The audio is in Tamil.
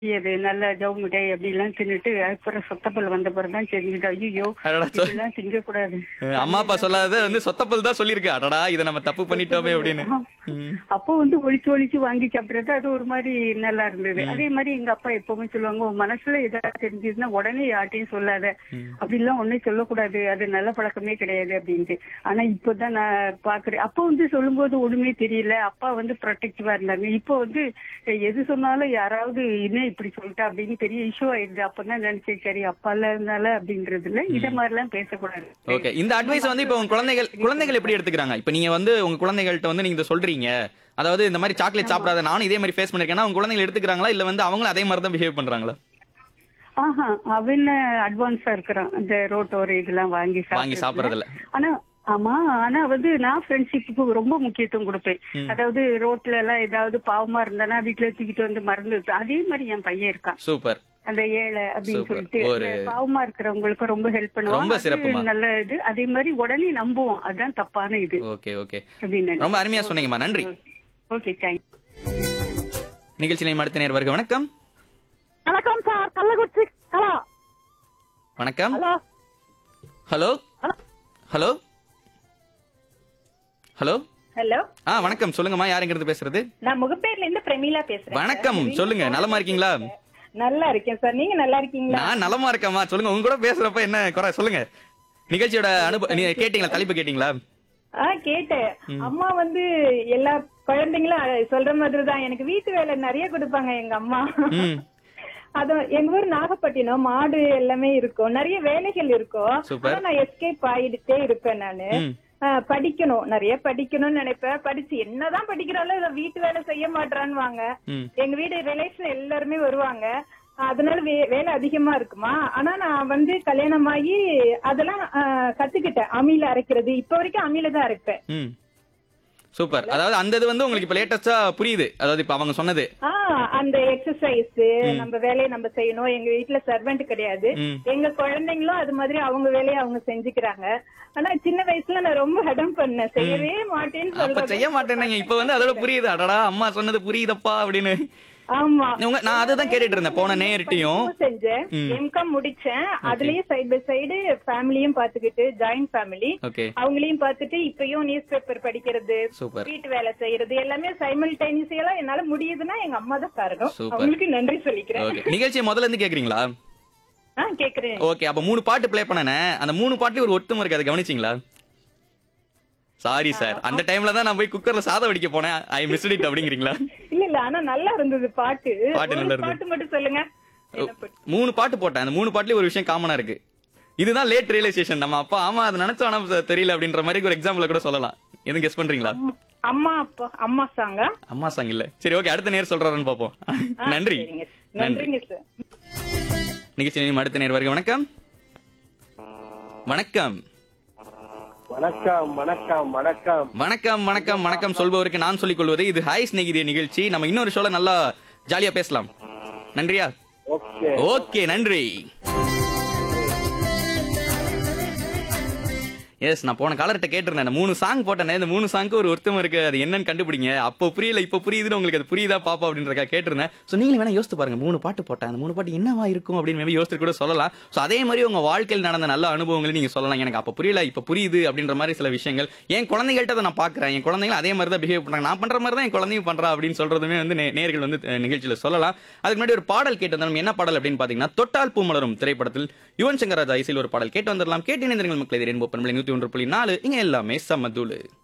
அது நல்ல ஜவு மிட்டாய் அப்படிலாம் தின்னுட்டு அப்புறம் சொத்தப்பல் வந்த பிறகு தான் தெரிஞ்சுது ஐயோ அடடா, சொ- இதெல்லாம் திங்கக்கூடாது அஹ் அம்மா அப்பா சொல்லாத வந்து சொத்தப்பல் தான் சொல்லியிருக்கு அடடா இதை நம்ம தப்பு பண்ணிட்டோமே அப்படின்னு ம். அப்போ வந்து ஒளிச்சு ஒளிச்சு வாங்கி சாப்பிடுறது அது ஒரு மாதிரி நல்லா இருந்தது அதே மாதிரி எங்க அப்பா எப்பவுமே சொல்லுவாங்க உன் மனசுல ஏதாவது தெரிஞ்சதுன்னா உடனே யார்ட்டையும் சொல்லாத அப்படிலாம் ஒன்னும் சொல்லக்கூடாது அது நல்ல பழக்கமே கிடையாது அப்படின்ட்டு ஆனா இப்பதான் நான் பாக்குறேன் அப்போ வந்து சொல்லும்போது ஒண்ணுமே தெரியல அப்பா வந்து ப்ரொடெக்டிவா இருந்தாங்க இப்போ வந்து எது சொன்னாலும் யாராவது என்ன இப்படி சொல்லிட்டா அப்படின்னு பெரிய இஷ்யூ ஆயிடுது அப்பதான் நினைச்சேன் சரி அப்பா இருந்தால அப்படின்றதுல இத மாதிரி எல்லாம் பேசக்கூடாது ஓகே இந்த அட்வைஸ் வந்து இப்போ உங்க குழந்தைகள் குழந்தைகள் எப்படி எடுத்துக்கிறாங்க இப்போ நீங்க வந்து உங்க குழந்தைகள்ட்ட வந்து நீங்க இதை சொல்றீங்க அதாவது இந்த மாதிரி சாக்லேட் சாப்பிடாத நானும் இதே மாதிரி ஃபேஸ் பண்ணிருக்கேன்னா உங்க குழந்தைகள் எடுத்துக்கிறாங்களா இல்ல வந்து அவங்களும் அதே மாதிரி தான் பிஹேவ் பண்றாங்களா ஆஹா அவன் அட்வான்ஸா இருக்கிறான் இந்த ரோட்டோர இதெல்லாம் வாங்கி வாங்கி சாப்பிடுறதுல ஆனா ஆமா ஆனா வந்து நான் ஃப்ரெண்ட்ஷிப்புக்கு ரொம்ப முக்கியத்துவம் கொடுப்பேன் அதாவது ரோட்ல எல்லாம் ஏதாவது பாவமா இருந்தானா வீட்டுல தூக்கிட்டு வந்து மறந்து வைப்பேன். அதே மாதிரி என் பையன் இருக்கான் சூப்பர் அந்த ஏழை அப்படின்னு Super. சொல்லிட்டு ஒரு- அந்த பாவமா இருக்கிறவங்களுக்கு ரொம்ப ஹெல்ப் பண்ணுவான் ரொம்ப அது சிறப்புமா. நல்ல இது அதே மாதிரி உடனே நம்புவோம் அதுதான் தப்பான இது ஓகே ஓகே அப்படின்னு ரொம்ப அருமையா சொன்னீங்கம்மா நன்றி ஓகே தேங்க்ஸ் நிகழ்ச்சி நிலையம் அடுத்த நேர் வருக வணக்கம் வணக்கம் சார் கள்ளக்குறிச்சி ஹலோ வணக்கம் hello hello hello hello hello ஆ வணக்கம் சொல்லுங்கம்மா யாருங்கிறது பேசுறது நான் முகப்பேர்ல இருந்து பிரமீளா பேசுறேன் வணக்கம் சொல்லுங்க நலமா இருக்கீங்களா நல்லா இருக்கேன் சார் நீங்க நல்லா இருக்கீங்களா நான் நலமா இருக்கேம்மா சொல்லுங்க உங்க கூட பேசுறப்ப என்ன குறை சொல்லுங்க நிகழ்ச்சியோட அனுபவம் நீங்க கேட்டீங்களா தலைப்பு கேட்டீங்களா ஆ கேட்டேன் அம்மா வந்து எல்லா குழந்தைங்களும் சொல்ற மாதிரி தான் எனக்கு வீட்டு வேலை நிறைய கொடுப்பாங்க எங்க அம்மா ம் அது எங்க ஊர் நாகப்பட்டினம் மாடு எல்லாமே இருக்கும் நிறைய வேலைகள் இருக்கும் Super. ஆனா நான் எஸ்கேப் ஆயிடுட்டே இருப்பேன் நானு ம். ஆ, படிக்கணும் நிறைய படிக்கணும்னு நினைப்பேன் படிச்சு என்னதான் படிக்கிறாலும் இதை வீட்டு வேலை செய்ய மாட்டான்னு வாங்க ம் எங்க வீடு ரிலேஷன் எல்லாருமே வருவாங்க அதனால வே- வேலை அதிகமா இருக்குமா ஆனா நான் வந்து கல்யாணம் ஆகி அதெல்லாம் ஆ, கத்துக்கிட்டேன் அம்மியில அரைக்கிறது இப்ப வரைக்கும் அம்மியில தான் அரைப்பேன் ம் சூப்பர் அதாவது அந்த இது வந்து உங்களுக்கு இப்ப லேட்டஸ்டா புரியுது அதாவது இப்ப அவங்க சொன்னது ஆஹ் அந்த எக்ஸசைஸ் நம்ம வேலையை நம்ம செய்யணும் எங்க வீட்டுல சர்வெண்ட் கிடையாது ம். எங்க குழந்தைங்களும் அது மாதிரி அவங்க வேலையை அவங்க செஞ்சுக்கிறாங்க ஆனா சின்ன வயசுல நான் ரொம்ப ஹடம் பண்ணேன் செய்யவே மாட்டேன்னு அப்ப சொல்றேன் செய்ய மாட்டேன்னீங்க இப்ப வந்து அதோட புரியுது அடடா அம்மா சொன்னது புரியுதப்பா அப்படின்னு ஆமா உங்க நான் அதை தான் கேட்டுட்டு இருந்தேன் போன நேரட்டையும் செஞ்சேன் எம்காம் முடிச்சேன் அதுலயே சைடு பை சைடு ஃபேமிலியும் பாத்துக்கிட்டு ஜாயிண்ட் ஃபேமிலி ஓகே அவங்களையும் பார்த்துட்டு இப்பயும் நியூஸ் பேப்பர் படிக்கிறது சூப்பர் வீட்டு வேலை செய்யறது எல்லாமே சைமல்டேனியஸா என்னால முடியுதுன்னா எங்க அம்மா தான் காரணம் Super. அவங்களுக்கு நன்றி சொல்லிக்கிறேன் ஓகே நிகழ்ச்சியை முதல்ல இருந்து கேக்குறீங்களா ஆ கேக்குறேன் ஓகே அப்ப மூணு பாட்டு ப்ளே பண்ணனே அந்த மூணு பாட்டுலயும் ஒரு ஒத்துமை இருக்கு அதை கவனிச்சீங்களா சாரி சார் அந்த டைம்ல தான் நான் போய் குக்கர்ல சாதம் வடிக்க போனேன் ஐ மிஸ் இட் அப்படிங்கிறீங்களா இல்ல இல்ல ஆனா நல்லா இருந்தது பாட்டு பாட்டு ஒரு நல்லா இருந்தது. பாட்டு மட்டும் சொல்லுங்க என்ன பாட்டு? மூணு பாட்டு போட்டேன் அந்த மூணு பாட்டுலயும் ஒரு விஷயம் காமனா இருக்கு இதுதான் லேட் ரியலைசேஷன் நம்ம அப்பா ஆமா அதை நினைச்சோம் ஆனா தெரியல அப்படின்ற மாதிரி ஒரு எக்ஸாம்பிள் கூட சொல்லலாம் எதுவும் கெஸ் பண்றீங்களா அம்மா அப்பா அம்மா சாங்கா அம்மா சாங் இல்ல சரி ஓகே அடுத்த நேர் சொல்றாருன்னு பாப்போம் நன்றி சரிங்க நன்றி நன்றிங்க சார் நிகழ்ச்சி நிலையம் அடுத்த நேர் வருக வணக்கம் வணக்கம் வணக்கம் வணக்கம் வணக்கம் வணக்கம் வணக்கம் வணக்கம் சொல்பவருக்கு நான் சொல்லிக் கொள்வது இது ஹாய் ஸ்நேகிதே நிகழ்ச்சி நம்ம இன்னொரு ஷோல நல்லா ஜாலியா பேசலாம் நன்றியா ஓகே ஓகே நன்றி எஸ் நான் போன காலர்கிட்ட கேட்டிருந்தேன் இந்த மூணு சாங் போட்டேனே இந்த மூணு சாங்க்கு ஒரு ஒருத்தம் இருக்கு அது என்னன்னு கண்டுபிடிங்க அப்போ புரியல இப்போ புரியுதுன்னு உங்களுக்கு அது புரியுதா பாப்பா அப்படின்றக்கா கேட்டிருந்தேன் ஸோ நீங்களும் வேணா யோசித்து பாருங்க மூணு பாட்டு போட்டேன் அந்த மூணு பாட்டு என்னவா இருக்கும் அப்படின்னு மேபி யோசித்து கூட சொல்லலாம் ஸோ அதே மாதிரி உங்க வாழ்க்கையில் நடந்த நல்ல அனுபவங்களை நீங்க சொல்லலாம் எனக்கு அப்போ புரியல இப்போ புரியுது அப்படின்ற மாதிரி சில விஷயங்கள் என் குழந்தைகள்ட்ட அதை நான் பார்க்குறேன் என் குழந்தைகள் அதே மாதிரி தான் பிஹேவ் பண்றாங்க நான் பண்ற மாதிரி தான் என் குழந்தையும் பண்றா அப்படின்னு சொல்றதுமே வந்து நே- நேயர்கள் வந்து அஹ், நிகழ்ச்சியில சொல்லலாம் அதுக்கு முன்னாடி ஒரு பாடல் கேட்டு வந்தாலும் என்ன பாடல் அப்படின்னு பாத்தீங்கன்னா தொட்டால் பூ மலரும் திரைப்படத்தில் யுவன் சங்கர் ராஜா இசையில் ஒரு பாடல் கேட்டு வந்துடலாம் கேட்டு இணைந்திருங்கள் மக்களை ரெயின்போ பண்பலை நூத்தி ஒன்று புள்ளி நாலு இங்க எல்லாமே சமதூளு